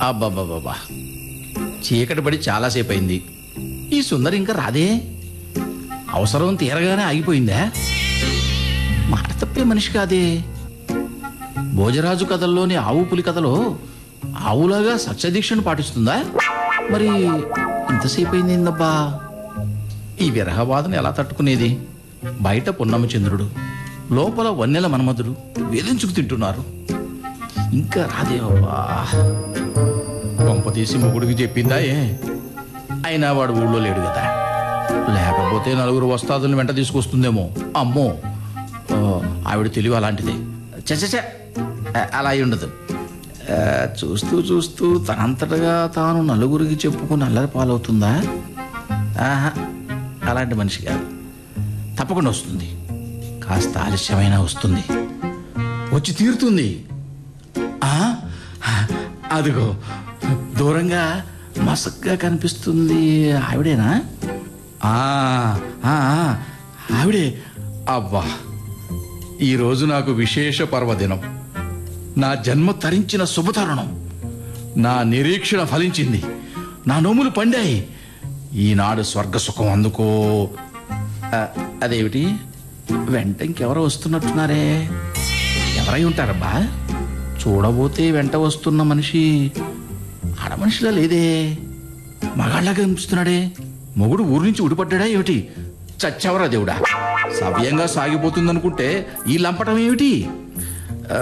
అబ్బాబ్బాబ్బా చీకటి పడి చాలాసేపు అయింది ఈ సుందరి ఇంకా రాదే అవసరం తీరగానే ఆగిపోయిందా మాట తప్పే మనిషి కాదే భోజరాజు కథల్లోని ఆవు పులి కథలో ఆవులాగా సత్యదీక్షను పాటిస్తుందా మరి ఇంతసేపు అయింది ఏందబ్బా ఈ విరహవాదన ఎలా తట్టుకునేది బయట పున్నమ చంద్రుడు లోపల వన్నెల మన్మధుడు వేధించుకు తింటున్నారు ఇంకా రాదేవబ్బా కొంప తీసి మొగుడికి చెప్పిందా ఏ అయినా వాడు ఊళ్ళో లేడు కదా లేకపోతే నలుగురు వస్తాదుల్ని వెంట తీసుకొస్తుందేమో అమ్మో ఓ, ఆవిడ తెలివి అలాంటిదే చచ్చ అలా అయి ఉండదు ఆ, చూస్తూ చూస్తూ తనంతటగా తాను నలుగురికి చెప్పుకుని అల్లరి పాలవుతుందా ఆహా అలాంటి మనిషి కాదు తప్పకుండా వస్తుంది కాస్త ఆలస్యమైనా వస్తుంది వచ్చి తీరుతుంది ఆ, అదిగో దూరంగా మసగ్గా కనిపిస్తుంది ఆవిడేనా ఆ, ఆ, ఆ, ఆవిడే అబ్బా ఈరోజు నాకు విశేష పర్వదినం నా జన్మ తరించిన శుభతరుణం నా నిరీక్షణ ఫలించింది నా నోములు పండాయి ఈనాడు స్వర్గ సుఖం అందుకో ఆ, అదేమిటి వెంట ఇంకెవరో వస్తున్నట్టున్నారే ఎవరై ఉంటారబ్బా చూడబోతే వెంట వస్తున్న మనిషి ఆడ మనిషిలా లేదే మగాళ్ళగా కనిపిస్తున్నాడే మొగుడు ఊరు నుంచి ఉడిపడ్డా ఏమిటి చచ్చెవరా దేవుడా సవ్యంగా సాగిపోతుందనుకుంటే ఈ లంపటం ఏమిటి ఆ,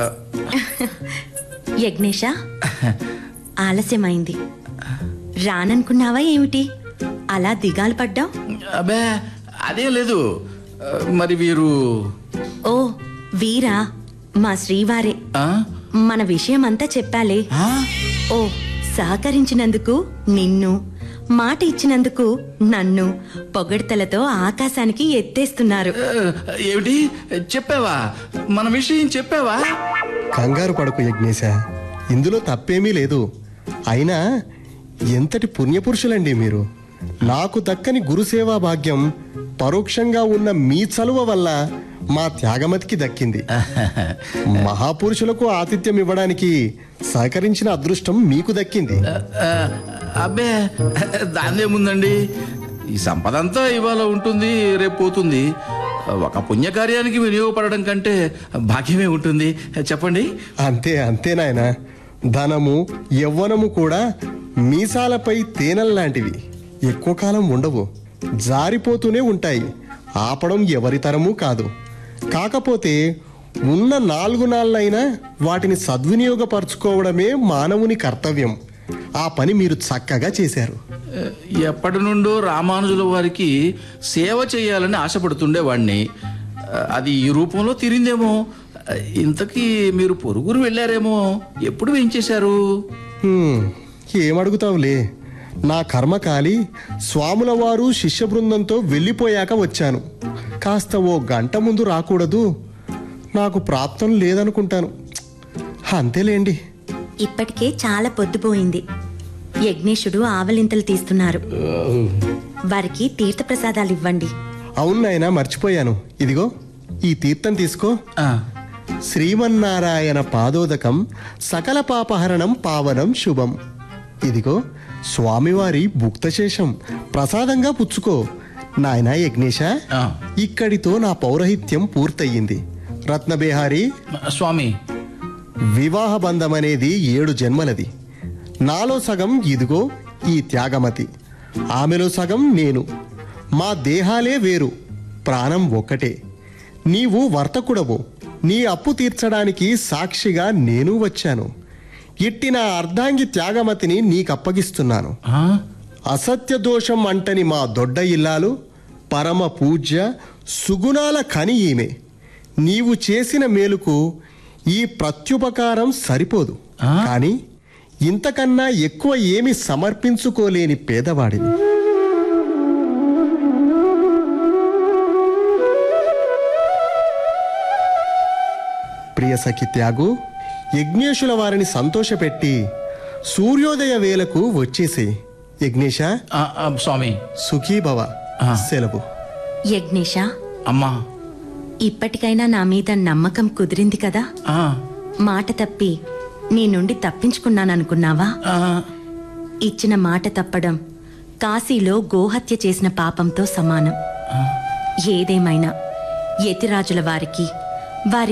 యజ్ఞేష ఆలస్యమైంది రాననుకున్నావా ఏమిటి అలా దిగాలు పడ్డావు అబ్బే అదే లేదు ఆ, మరి వీరు ఓ వీరా మా శ్రీవారే ఆ? మన విషయమంతా చెప్పాలే ఆ? ఓ సహకరించినందుకు నిన్ను మాట ఇచ్చినందుకు నన్ను పొగడ్తలతో ఆకాశానికి ఎత్తేస్తున్నారు ఆ, ఏమిటి చెప్పావా మన విషయం చెప్పావా కంగారు పడకు యజ్ఞేశ ఇందులో తప్పేమీ లేదు అయినా ఎంతటి పుణ్యపురుషులండి మీరు నాకు దక్కని గురుసేవా భాగ్యం పరోక్షంగా ఉన్న మీ చలువ వల్ల మా త్యాగమతికి దక్కింది మహాపురుషులకు ఆతిథ్యం ఇవ్వడానికి సహకరించిన అదృష్టం మీకు దక్కింది ఆ, అబ్బే దాన్నేముందండి ఈ సంపద అంతా ఇవాళ ఉంటుంది రేపు పోతుంది ఒక పుణ్యకార్యానికి వినియోగపడడం కంటే భాగ్యమే ఉంటుంది చెప్పండి అంతే అంతే నాయన ధనము యవ్వనము కూడా మీసాలపై తేనెల్లాంటివి ఎక్కువ కాలం ఉండవు జారిపోతూనే ఉంటాయి ఆపడం ఎవరి తరమూ కాదు కాకపోతే ఉన్న నాలుగు నాళ్ళైనా వాటిని సద్వినియోగపరచుకోవడమే మానవుని కర్తవ్యం ఆ పని మీరు చక్కగా చేశారు ఎప్పటి నుండో రామానుజుల వారికి సేవ చేయాలని ఆశపడుతుండేవాడిని అది ఈ రూపంలో తీరిందేమో ఇంతకీ మీరు పొరుగురు వెళ్ళారేమో ఎప్పుడు వేయించేశారు హ్మ్, ఏమడుగుతావులే నా కర్మ కాలి స్వాముల వారు శిష్య బృందంతో వెళ్ళిపోయాక వచ్చాను కాస్త ఓ గంట ముందు రాకూడదు నాకు ప్రాప్తం లేదనుకుంటాను ఛ్, అంతేలేండి ఇప్పటికే చాలా పొద్దుపోయింది యజ్ఞేశుడు ఆవలింతలు తీస్తున్నారు వారికి తీర్థప్రసాదాలు ఇవ్వండి అవును నాయనా మర్చిపోయాను ఇదిగో ఈ తీర్థం తీసుకో ఆ, శ్రీమన్నారాయణ పాదోదకం సకల పాపహరణం పావనం శుభం ఇదిగో స్వామివారి భుక్తశేషం ప్రసాదంగా పుచ్చుకో నాయనా యజ్ఞేశ ఆ. ఇక్కడితో నా పౌరహిత్యం పూర్తయింది రత్నబేహారి స్వామి వివాహ బంధం అనేది ఏడు జన్మలది నాలో సగం ఇదిగో ఈ త్యాగమతి ఆమెలో సగం నేను మా దేహాలే వేరు ప్రాణం ఒక్కటే నీవు వర్తకుడవు నీ అప్పు తీర్చడానికి సాక్షిగా నేను వచ్చాను ఇట్టి నా అర్ధాంగి త్యాగమతిని నీకప్పగిస్తున్నాను ఆ? అసత్య దోషం అంటని మా దొడ్డ ఇల్లాలు పరమ పూజ్య సుగుణాల కని ఈమె నీవు చేసిన మేలుకు ఈ ప్రత్యుపకారం సరిపోదు ఆ? కానీ ఇంతకన్నా ఎక్కువ ఏమి సమర్పించుకోలేని పేదవాడిని ప్రియ సఖి త్యాగు యజ్ఞేశుల వారిని సంతోషపెట్టి సూర్యోదయ వేళకు వచ్చేసే యజ్ఞేశ ఆ, ఆ, స్వామి సుఖీభవ ఆ. సెలవు యజ్ఞేశ అమ్మా ఇప్పటికైనా నా మీద నమ్మకం కుదిరింది కదా ఆ, మాట తప్పి నీ నుండి తప్పించుకున్నాననుకున్నావా ఆ, ఇచ్చిన మాట తప్పడం కాశీలో గోహత్య చేసిన పాపంతో సమానం ఏదేమైనా యతిరాజుల వారికి వారి